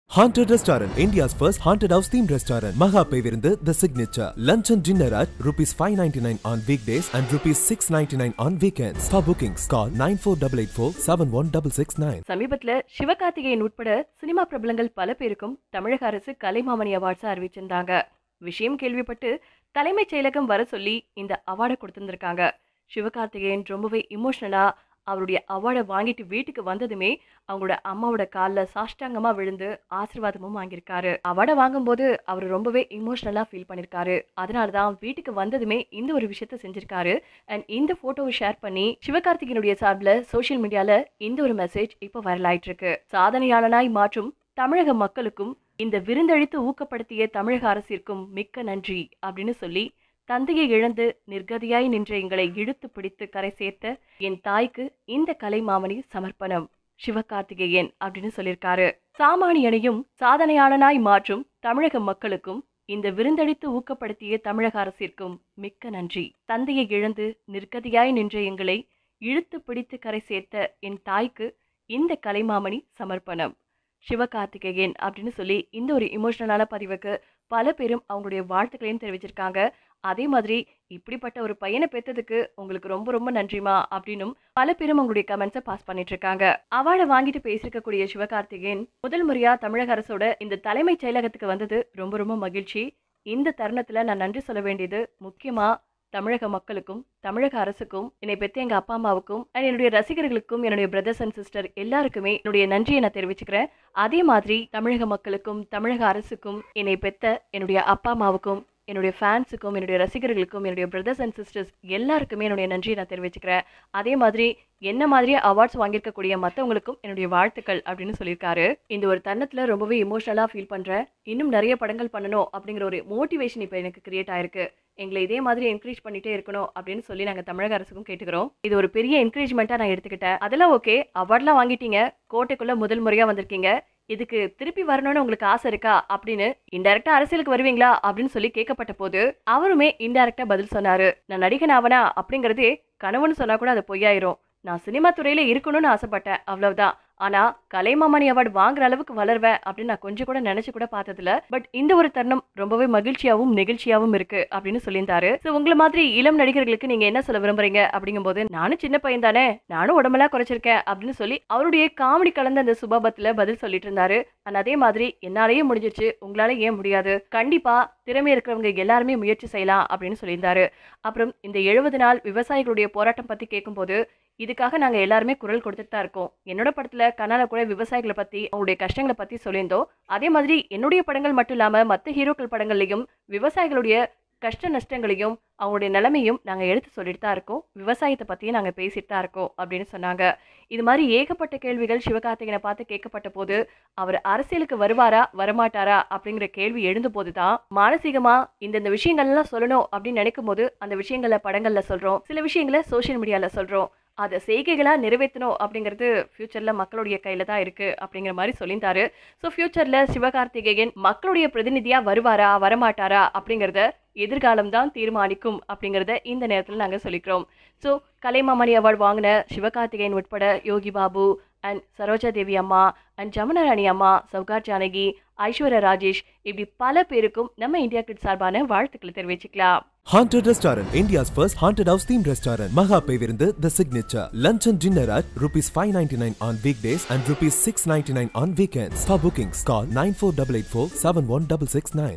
Haunted Restaurant, India's first haunted house themed restaurant. Maha Pevirundu, the signature. Lunch and dinner at rupees 599 on weekdays and rupees 699 on weekends. For bookings, call 94884 71669. சமீபத்துல சிவகார்த்திகேயன் உட்பட cinema பிரபலங்கள் பல பேருக்கும் தமிழக அரசு Kalaimamani awards அறிவிச்சிருந்தாங்க விஷயம் கேள்விப்பட்டு தலைமைச் செயலகம் வர சொல்லி இந்த அவார்டை கொடுத்திருந்திருக்காங்க சிவகார்த்திகேயன் ரொம்பவே இமோஷனலா அவருடைய அவார்டை வாங்கிட்டு வீட்டுக்கு வந்ததுமே அவங்களோட அம்மாவோட காலில் சாஷ்டாங்கமா விழுந்து ஆசீர்வாதமும் வாங்கியிருக்காரு அவார்டை வாங்கும்போது அவர் ரொம்பவே இமோஷனலா ஃபீல் பண்ணியிருக்காரு அதனால தான் வீட்டுக்கு வந்ததுமே இந்த ஒரு விஷயத்த செஞ்சிருக்காரு அண்ட் இந்த போட்டோவை ஷேர் பண்ணி சிவகார்த்திகேயனுடைய சார்பில் சோஷியல் மீடியால இந்த ஒரு மெசேஜ் இப்போ வைரல் ஆயிட்டு இருக்கு சாதனையாளனாய் மாற்றும் தமிழக மக்களுக்கும் இந்த விருந்தளித்து ஊக்கப்படுத்திய தமிழக அரசிற்கும் மிக்க நன்றி அப்படின்னு சொல்லி தந்தையை இழந்து நிர்கதியாய் நின்ற எங்களை இழுத்து பிடித்து கரை சேர்த்த என் தாய்க்கு இந்த கலைமாமணி சமர்ப்பணம் சிவகார்த்திகேயன் அப்படின்னு சொல்லியிருக்காரு சாமானியனையும் சாதனையாளனாய் மாற்றும் தமிழக மக்களுக்கும் இந்த விருந்தளித்து ஊக்கப்படுத்திய தமிழக அரசிற்கும் மிக்க நன்றி தந்தையை இழந்து நிர்கதியாய் நின்ற எங்களை இழுத்து பிடித்து கரை சேர்த்த என் தாய்க்கு இந்த கலைமாமணி சமர்ப்பணம் சிவகார்த்திகேயன் அப்படின்னு சொல்லி இந்த ஒரு இமோஷனலான பதிவுக்கு பல பேரும் அவங்களுடைய வாழ்த்துக்களையும் தெரிவிச்சிருக்காங்க அதே மாதிரி இப்படிப்பட்ட ஒரு பையனை பெற்றதுக்கு உங்களுக்கு ரொம்ப ரொம்ப நன்றிமா அப்படின்னும் பல பேரும் உங்களுடைய கமெண்ட்ஸை பாஸ் பண்ணிட்டு இருக்காங்க அவார்டை வாங்கிட்டு பேசியிருக்கக்கூடிய சிவகார்த்திகேயன் முதல் முறையா தமிழக அரசோட இந்த தலைமைச் செயலகத்துக்கு வந்தது ரொம்ப ரொம்ப மகிழ்ச்சி இந்த தருணத்துல நான் நன்றி சொல்ல வேண்டியது முக்கியமா தமிழக மக்களுக்கும் தமிழக அரசுக்கும் என்னை பெற்ற எங்க அப்பா அம்மாவுக்கும் and என்னுடைய ரசிகர்களுக்கும் என்னுடைய பிரதர்ஸ் அண்ட் சிஸ்டர் எல்லாருக்குமே என்னுடைய நன்றியை நான் தெரிவிச்சுக்கிறேன் அதே மாதிரி தமிழக மக்களுக்கும் தமிழக அரசுக்கும் என்னை பெத்த என்னுடைய அப்பா அம்மாவுக்கும் என்னுடைய ஃபேன்ஸுக்கும் என்னுடைய ரசிகர்களுக்கும் என்னுடைய பிரதர்ஸ் அண்ட் சிஸ்டர்ஸ் எல்லாருக்குமே என்னுடைய நன்றியை நான் தெரிவிச்சுக்கிறேன் அதே மாதிரி என்ன மாதிரியே அவார்ட்ஸ் வாங்கியிருக்கக்கூடிய மற்றவங்களுக்கும் என்னுடைய வாழ்த்துக்கள் அப்படின்னு சொல்லியிருக்காரு இந்த ஒரு தருணத்தில் ரொம்பவே இமோஷனலாக ஃபீல் பண்ணுறேன் இன்னும் நிறைய படங்கள் பண்ணணும் அப்படிங்கிற ஒரு மோட்டிவேஷன் இப்போ எனக்கு கிரியேட் ஆயிருக்கு எங்களை இதே மாதிரி என்கரேஜ் பண்ணிட்டே இருக்கணும் அப்படின்னு சொல்லி நாங்கள் தமிழக அரசுக்கும் கேட்டுக்கிறோம் இது ஒரு பெரிய என்கரேஜ்மெண்ட்டாக நான் எடுத்துக்கிட்டேன் அதெல்லாம் ஓகே அவார்ட்லாம் வாங்கிட்டீங்க கோட்டைக்குள்ள முதல் முறையாக வந்திருக்கீங்க இதுக்கு திருப்பி வரணும்னு உங்களுக்கு ஆசை இருக்கா அப்படின்னு இன்டெரக்டா அரசியலுக்கு வருவீங்களா அப்படின்னு சொல்லி கேட்கப்பட்ட போது அவருமே இன்டெரக்டா பதில் சொன்னாரு நான் நடிகன் ஆவனா அப்படிங்கறதே கனவுன்னு சொன்னா கூட அது பொய்யாயிரும் நான் சினிமா துறையில இருக்கணும்னு ஆசைப்பட்டேன் அவ்வளவுதான் ஆனா கலைமாமணி அவார்டு வாங்குற அளவுக்கு வளர்வேன் அப்படின்னு நான் கொஞ்சம் கூட நினைச்சு கூட பார்த்ததில்ல பட் இந்த ஒரு தருணம் ரொம்பவே மகிழ்ச்சியாவும் நெகிழ்ச்சியாவும் இருக்கு அப்படின்னு சொல்லியிருந்தாரு ஸோ உங்களை மாதிரி இளம் நடிகர்களுக்கு நீங்க என்ன சொல்ல விரும்புறீங்க அப்படிங்கும்போது நானும் சின்ன பையன் தானே நானும் உடம்பெல்லாம் குறைச்சிருக்கேன் அப்படின்னு சொல்லி அவருடைய காமெடி கலந்த அந்த சுபாபத்துல பதில் சொல்லிட்டு இருந்தாரு அண்ட் அதே மாதிரி என்னாலேயே முடிஞ்சிச்சு உங்களால ஏன் முடியாது கண்டிப்பா திறமை இருக்கிறவங்க எல்லாருமே முயற்சி செய்யலாம் அப்படின்னு சொல்லியிருந்தாரு அப்புறம் இந்த எழுபது நாள் விவசாயிகளுடைய போராட்டம் பத்தி கேட்கும்போது இதுக்காக நாங்க எல்லாருமே குரல் கொடுத்துட்டு தான் இருக்கோம் என்னோட படத்துல கனால கூட விவசாயிகளை பத்தி அவங்களுடைய கஷ்டங்களை பத்தி சொல்லியிருந்தோம் அதே மாதிரி என்னுடைய படங்கள் மட்டும் இல்லாம மற்ற ஹீரோக்கள் படங்கள்லையும் விவசாயிகளுடைய கஷ்ட நஷ்டங்களையும் அவங்களுடைய நிலைமையும் நாங்கள் எடுத்து சொல்லிட்டு தான் இருக்கோம் விவசாயத்தை பற்றியும் நாங்கள் பேசிட்டு தான் இருக்கோம் அப்படின்னு சொன்னாங்க இது மாதிரி ஏகப்பட்ட கேள்விகள் சிவகார்த்திகனை பார்த்து கேட்கப்பட்ட போது அவர் அரசியலுக்கு வருவாரா வரமாட்டாரா அப்படிங்கிற கேள்வி எழுந்த போது தான் மானசீகமாக இந்தந்த விஷயங்கள்லாம் சொல்லணும் அப்படின்னு நினைக்கும் போது அந்த விஷயங்களை படங்களில் சொல்கிறோம் சில விஷயங்களை சோஷியல் மீடியாவில் சொல்கிறோம் அதை செய்கைகளாக நிறைவேற்றணும் அப்படிங்கிறது ஃப்யூச்சரில் மக்களுடைய கையில் தான் இருக்குது அப்படிங்கிற மாதிரி சொல்லியிருந்தாரு ஸோ ஃப்யூச்சரில் சிவகார்த்திகேயன் மக்களுடைய பிரதிநிதியாக வருவாரா வரமாட்டாரா அப்படிங்கிறத எதிர்காலம் தான் தீர்மானிக்கும் அப்படிங்கிறத இந்த நேரத்தில் நாங்கள் சொல்லிக்கிறோம் ஸோ கலைமாமணி அவார்டு வாங்கின சிவகார்த்திகேயன் உட்பட யோகி பாபு அண்ட் சரோஜா தேவி அம்மா அண்ட் ஜமுனா ராணி அம்மா சௌகார் ஜானகி ஐஸ்வர்யா ராஜேஷ் இப்படி பல பேருக்கும் நம்ம இந்தியா கிட் சார்பான வாழ்த்துக்களை தெரிவிச்சுக்கலாம் Haunted Restaurant, India's first haunted house themed restaurant. Maha Pevirundu, the signature. Lunch and dinner at rupees 599 on weekdays and rupees 699 on weekends. For bookings, call 94884 71669.